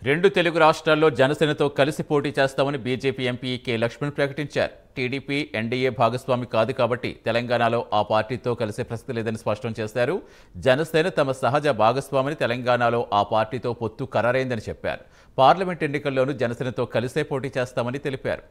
రెండు తెలుగు రాష్ట్రాల్లో జనసేనతో కలిసి పోటీ చేస్తామని బీజేపీ ఎంపీ కె లక్ష్మణ్ ప్రకటించారు టీడీపీ ఎన్డీఏ భాగస్వామి కాదు కాబట్టి తెలంగాణలో ఆ పార్టీతో కలిసే ప్రసక్తి లేదని స్పష్టం చేశారు జనసేన తమ సహజ భాగస్వామిని తెలంగాణలో ఆ పార్టీతో పొత్తు ఖరారైందని చెప్పారు పార్లమెంట్ ఎన్నికల్లోనూ జనసేనతో కలిసే పోటీ చేస్తామని తెలిపారు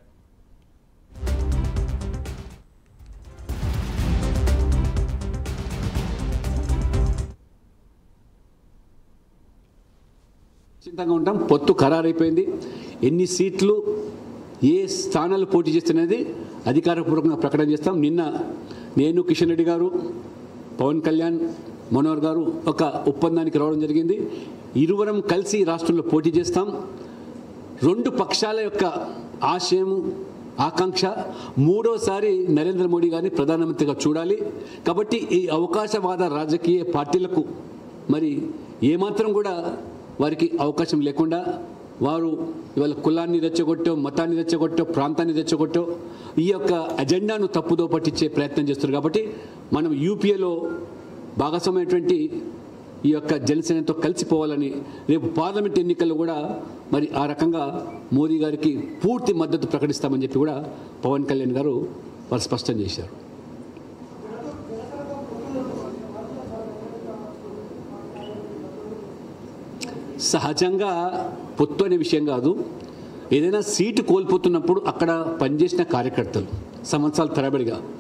నిశ్చింతంగా ఉంటాం పొత్తు ఖరారైపోయింది ఎన్ని సీట్లు ఏ స్థానాలు పోటీ చేస్తున్నది అధికారపూర్వకంగా ప్రకటన చేస్తాం నిన్న నేను కిషన్ రెడ్డి గారు పవన్ కళ్యాణ్ మనోహర్ గారు ఒక ఒప్పందానికి రావడం జరిగింది ఇరువురం కలిసి ఈ రాష్ట్రంలో పోటీ చేస్తాం రెండు పక్షాల యొక్క ఆశయం ఆకాంక్ష మూడోసారి నరేంద్ర మోడీ గారిని ప్రధానమంత్రిగా చూడాలి కాబట్టి ఈ అవకాశవాద రాజకీయ పార్టీలకు మరి ఏమాత్రం కూడా వారికి అవకాశం లేకుండా వారు ఇవాళ కులాన్ని రెచ్చగొట్టో మతాన్ని రెచ్చగొట్టో ప్రాంతాన్ని రెచ్చగొట్టో ఈ యొక్క అజెండాను తప్పుదో పట్టించే ప్రయత్నం చేస్తారు కాబట్టి మనం యూపీఏలో భాగస్వామైనటువంటి ఈ యొక్క జనసేనతో కలిసిపోవాలని రేపు పార్లమెంట్ ఎన్నికల్లో కూడా మరి ఆ రకంగా మోదీ గారికి పూర్తి మద్దతు ప్రకటిస్తామని చెప్పి కూడా పవన్ కళ్యాణ్ గారు వారు స్పష్టం చేశారు సహజంగా పొత్తు అనే విషయం కాదు ఏదైనా సీటు కోల్పోతున్నప్పుడు అక్కడ పనిచేసిన కార్యకర్తలు సంవత్సరాల తరబడిగా